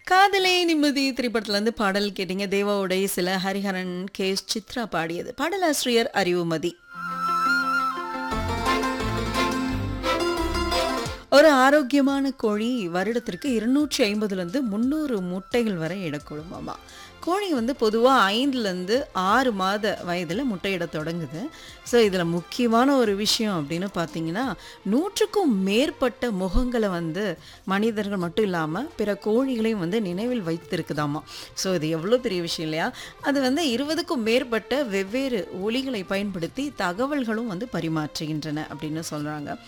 காதலே நிம்மதி திரைப்படத்துலேருந்து பாடல் கேட்டீங்க தேவாவுடைய சில ஹரிஹரன் கே எஸ் சித்ரா பாடியது பாடலாசிரியர் அறிவுமதி ஒரு ஆரோக்கியமான கோழி வருடத்திற்கு இருநூற்றி ஐம்பதுலேருந்து முந்நூறு முட்டைகள் வரை இடக்கூடுமாமா கோழி வந்து பொதுவாக ஐந்துலேருந்து ஆறு மாத வயதில் முட்டையிட தொடங்குது ஸோ இதில் முக்கியமான ஒரு விஷயம் அப்படின்னு பார்த்தீங்கன்னா நூற்றுக்கும் மேற்பட்ட முகங்களை வந்து மனிதர்கள் மட்டும் இல்லாமல் பிற கோழிகளையும் வந்து நினைவில் வைத்திருக்குதாமா ஸோ இது எவ்வளோ பெரிய விஷயம் இல்லையா அது வந்து இருபதுக்கும் மேற்பட்ட வெவ்வேறு ஒலிகளை பயன்படுத்தி தகவல்களும் வந்து பரிமாற்றுகின்றன அப்படின்னு சொல்கிறாங்க